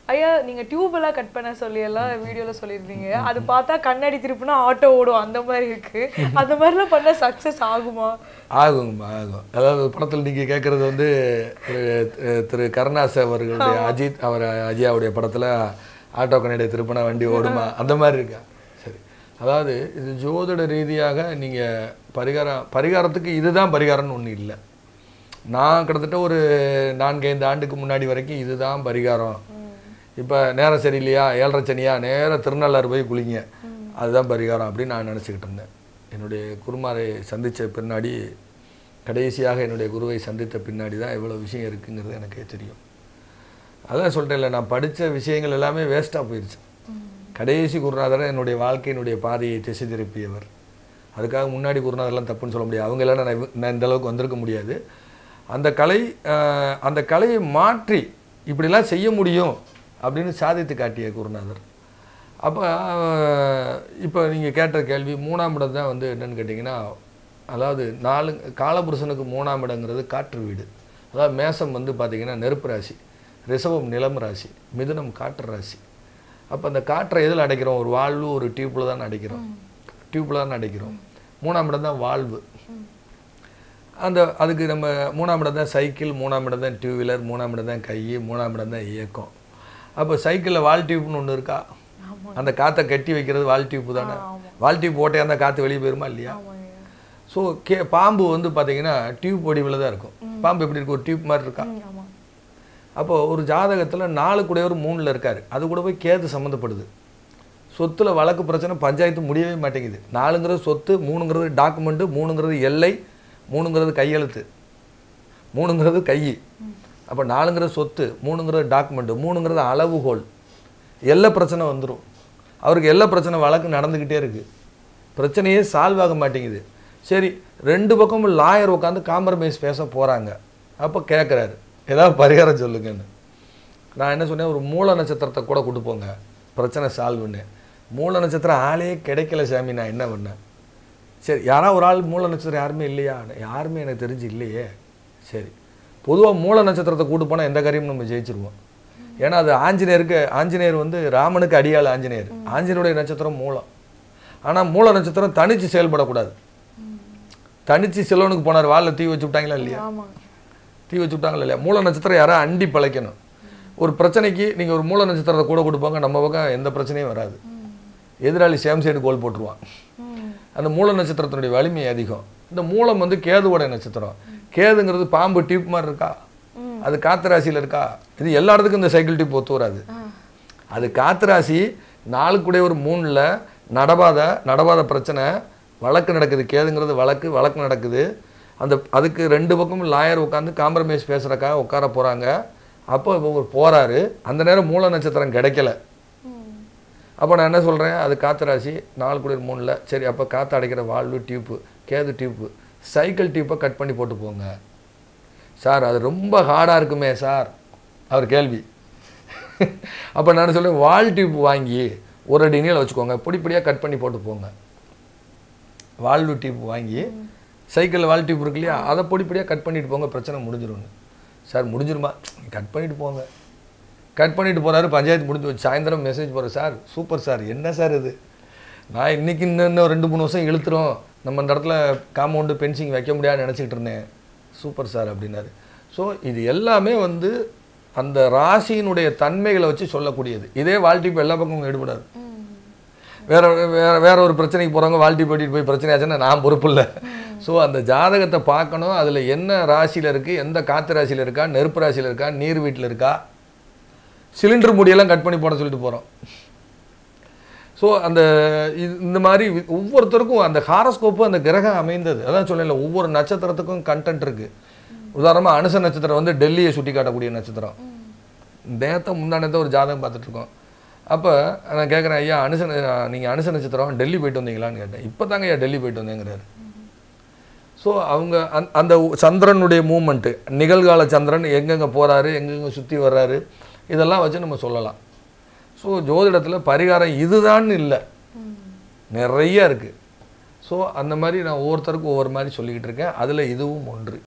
ஐயா நீங்க டியூப் எல்லாம் கட் பண்ண சொல்லி எல்லாம் வீடியோல சொல்லியிருந்தீங்க அது பார்த்தா கண்ணாடி திருப்புனா ஆட்டோ ஓடும் அந்த மாதிரி இருக்கு அந்த மாதிரிலாம் பண்ண சக்சஸ் ஆகுமா ஆகுங்கம்மா ஆகும் அதாவது படத்தில் நீங்கள் கேட்குறது வந்து திரு திரு- திரு கருணாஸ் அவர்களுடைய அஜித் அவர் அஜியாவுடைய படத்தில் ஆட்டோ கண்ணாடி திருப்பினா வண்டி ஓடுமா அந்த மாதிரி இருக்கா சரி அதாவது இது ஜோதிட ரீதியாக நீங்கள் பரிகாரம் பரிகாரத்துக்கு இதுதான் பரிகாரம்னு ஒன்று இல்லை நான் கிட்டத்தட்ட ஒரு நான்கைந்து ஆண்டுக்கு முன்னாடி வரைக்கும் இதுதான் பரிகாரம் இப்போ நேரம் சரியில்லையா ஏழரை சனியா நேரா திருநள்ளாறு போய் குளிங்க அதுதான் பரிகாரம் அப்படின்னு நான் நினச்சிக்கிட்டு இருந்தேன் என்னுடைய குருமாரை சந்தித்த பின்னாடி கடைசியாக என்னுடைய குருவை சந்தித்த பின்னாடி தான் இவ்வளோ விஷயம் இருக்குங்கிறது எனக்கு தெரியும் அதான் சொல்கிறேன்ல நான் படித்த விஷயங்கள் எல்லாமே வேஸ்ட்டாக போயிடுச்சு கடைசி குருநாதர் என்னுடைய வாழ்க்கையினுடைய பாதையை திசை திருப்பியவர் அதுக்காக முன்னாடி குருநாதர்லாம் தப்புன்னு சொல்ல முடியாது அவங்க எல்லாம் நான் இவ- நான் இந்த அளவுக்கு வந்திருக்க முடியாது அந்த கலை ஆஹ், அந்த கலையை மாற்றி இப்படிலாம் செய்ய முடியும் அப்படின்னு சாதித்து காட்டிய குருநாதர் அப்போ இப்போ நீங்கள் கேட்ட கேள்வி மூணாம் இடம் தான் வந்து என்னன்னு கேட்டிங்கன்னா அதாவது நாலு காலபுருஷனுக்கு மூணாம் இடங்கிறது காற்று வீடு அதாவது மேசம் வந்து பார்த்திங்கன்னா நெருப்பு ராசி ரிஷபம் நிலம் ராசி மிதுனம் காற்று ராசி அப்போ அந்த காற்றை எதில் அடைக்கிறோம் ஒரு வாழ்வு ஒரு டியூப்பில் தான் அடைக்கிறோம் டியூப்பில் தான் அடைக்கிறோம் மூணாம் இடம் தான் வாழ்வு அந்த அதுக்கு நம்ம மூணாம் இடம் தான் சைக்கிள் மூணாம் இடம் தான் டூ வீலர் மூணாம் இடம் தான் கை மூணாம் இடம் தான் இயக்கம் அப்போ சைக்கிளில் வால் டியூப்னு ஒன்று இருக்கா அந்த காற்றை கட்டி வைக்கிறது வால் டியூப் தானே வால் டியூப் போட்டே அந்த காற்று வெளியே போயிருமா இல்லையா ஆமாங்க ஸோ கே பாம்பு வந்து பார்த்தீங்கன்னா டியூப் வடிவில் தான் இருக்கும் பாம்பு எப்படி இருக்கு ஒரு டியூப் மாதிரி இருக்கா ம், ஆமா அப்போ ஒரு ஜாதகத்தில் நாலு கூடையவர் மூணில் இருக்கார் அது கூட போய் கேது சம்மந்தப்படுது சொத்துல வழக்கு பிரச்சனை பஞ்சாயத்து முடியவே மாட்டேங்குது நாலுங்கிறது சொத்து மூணுங்கிறது டாக்குமெண்ட்டு மூணுங்கிறது எல்லை மூணுங்கிறது கையெழுத்து மூணுங்கிறது கை அப்போ நாலுங்கிறது சொத்து மூணுங்கிறது டாக்குமெண்ட்டு மூணுங்கிறது அளவுகோல் எல்லை பிரச்சனை வந்துடும் அவருக்கு எல்லை பிரச்சனை வழக்கு நடந்துக்கிட்டே இருக்குது பிரச்சனையே சால்வ் ஆக மாட்டேங்குது சரி ரெண்டு பக்கமும் லாயர் உட்காந்து காம்ப்ரமைஸ் பேச போகிறாங்க அப்போ கேட்குறாரு ஏதாவது பரிகாரம் சொல்லுங்கன்னு நான் என்ன சொன்னேன் ஒரு மூல நட்சத்திரத்தை கூட கூட்டு போங்க பிரச்சனை சால்வ்னு மூல நட்சத்திரம் ஆளே கிடைக்கல சாமி நான் என்ன பண்ணேன் சரி யாரா ஒரு ஆள் மூல நட்சத்திரம் யாருமே இல்லையா யாருமே எனக்கு தெரிஞ்சு இல்லையே சரி பொதுவாக மூல நட்சத்திரத்தை கூட்டு போனால் எந்த காரியமும் நம்ம ஜெயிச்சிருவோம் ஏன்னா அது ஆஞ்சநேயருக்கு ஆஞ்சநேயர் வந்து ராமனுக்கு அடியாள் ஆஞ்சநேயர் ஆஞ்சநேயருடைய நட்சத்திரம் மூலம் ஆனால் மூல நட்சத்திரம் தனிச்சு செயல்படக்கூடாது தனிச்சு சிலவனுக்கு போனார் வாலில் தீ வச்சு விட்டாங்களா இல்லையா ஆமாங்க தீ வச்சு விட்டாங்களா இல்லையா மூல நட்சத்திரம் யாரா அண்டி பழைக்கணும் ஒரு பிரச்சனைக்கு நீங்கள் ஒரு மூல நட்சத்திரத்தை கூட கொடுப்பாங்க நம்ம பக்கம் எந்த பிரச்சனையும் வராது எதிராளி சேம் சைடு கோல் போட்டுருவான் ம் அந்த மூல நட்சத்திரத்தினுடைய வலிமை அதிகம் இந்த மூலம் வந்து கேதுவோட நட்சத்திரம் கேதுங்கிறது பாம்பு டியூப் மாதிரி இருக்கா அது காத்து ராசியில் இருக்கா இது எல்லா இடத்துக்கும் இந்த சைக்கிள் டியூப் ஒத்து வராது அது காத்து ராசி நாளுக்குடைய ஒரு மூணில் நடபாத நடபாத பிரச்சனை வழக்கு நடக்குது கேதுங்கிறது வழக்கு வழக்கு நடக்குது அந்த அதுக்கு ரெண்டு பக்கமும் லாயர் உட்காந்து காம்ப்ரமைஸ் பேசுகிறக்காக உட்கார போகிறாங்க அப்போ இவர் போகிறாரு அந்த நேரம் மூல நட்சத்திரம் கிடைக்கல அப்போ நான் என்ன சொல்கிறேன் அது காத்து ராசி நாலு குளிர் மூணில் சரி அப்போ காற்று அடைக்கிற வால்வு டியூப்பு கேது டியூப்பு சைக்கிள் டியூப்பை கட் பண்ணி போட்டு போங்க சார் அது ரொம்ப ஹார்டாக இருக்குமே சார் அவர் கேள்வி அப்போ நான் சொல்றேன் வால் டியூப் வாங்கி ஒரு அடி நீளம் வச்சுக்கோங்க பொடிப்படியாக கட் பண்ணி போட்டு போங்க வால்வு டியூப் வாங்கி சைக்கிளில் வால் டியூப் இருக்கு இல்லையா அதை பொடிப்படியாக கட் பண்ணிட்டு போங்க பிரச்சனை முடிஞ்சிரும்னு சார் முடிஞ்சிருமா கட் பண்ணிட்டு போங்க கட் பண்ணிட்டு போறாரு பஞ்சாயத்து முடிஞ்சு வச்சு சாயந்தரம் மெசேஜ் போகிறேன் சார் சூப்பர் சார் என்ன சார் இது நான் இன்னைக்கு இன்னும் இன்னும் ரெண்டு மூணு வருஷம் இழுத்துரும் நம்ம இந்த இடத்துல காம்பவுண்டு பென்சிங் வைக்க முடியாதுன்னு நினச்சிக்கிட்டு இருந்தேன் சூப்பர் சார் அப்படின்னாரு ஸோ இது எல்லாமே வந்து அந்த ராசியினுடைய தன்மைகளை வச்சு சொல்லக்கூடியது இதே வாழ்ட்டிப்பு எல்லா பக்கமும் ஈடுபடாது வேற வேற வேற ஒரு பிரச்சனைக்கு போகிறவங்க வாழ்ட்டி போட்டிட்டு போய் பிரச்சனை ஆச்சுன்னா நான் பொறுப்பு இல்லை ஸோ அந்த ஜாதகத்தை பார்க்கணும் அதில் என்ன ராசியில் இருக்குது எந்த காற்று ராசியில் இருக்கா நெருப்பு ராசியில் இருக்கா நீர் வீட்டில் இருக்கா சிலிண்டர் முடியெல்லாம் கட் பண்ணி போட சொல்லிட்டு போகிறோம் ஸோ அந்த இது இந்த மாதிரி வி- ஒவ்வொருத்தருக்கும் அந்த ஹாரஸ்கோப்பு அந்த கிரகம் அமைந்தது அதான் சொல்லல ஒவ்வொரு நட்சத்திரத்துக்கும் கண்டென்ட் இருக்கு உதாரணமாக அனுச நட்சத்திரம் வந்து டெல்லியை சுட்டி காட்டக்கூடிய நட்சத்திரம் நேத்த முந்தானத்தை ஒரு ஜாதகம் பார்த்துட்டு இருக்கோம் அப்போ நான் கேட்குறேன் ஐயா அனுச நீங்கள் அனுச நட்சத்திரம் டெல்லி போயிட்டு வந்தீங்களான்னு கேட்டேன் இப்போ தாங்க ஐயா டெல்லி போயிட்டு வந்தேங்கிறாரு ஸோ அவங்க அந் அந்த சந்திரனுடைய மூமெண்ட்டு நிகழ்கால சந்திரன் எங்கெங்கே போகிறாரு எங்கெங்கே சுற்றி வர்றாரு இதெல்லாம் வச்சு நம்ம சொல்லலாம் ஸோ ஜோதிடத்தில் பரிகாரம் இதுதான் இல்லை நிறைய இருக்குது ஸோ அந்த மாதிரி நான் ஒவ்வொருத்தருக்கும் ஒவ்வொரு மாதிரி சொல்லிக்கிட்டு இருக்கேன் அதில் இதுவும் ஒன்று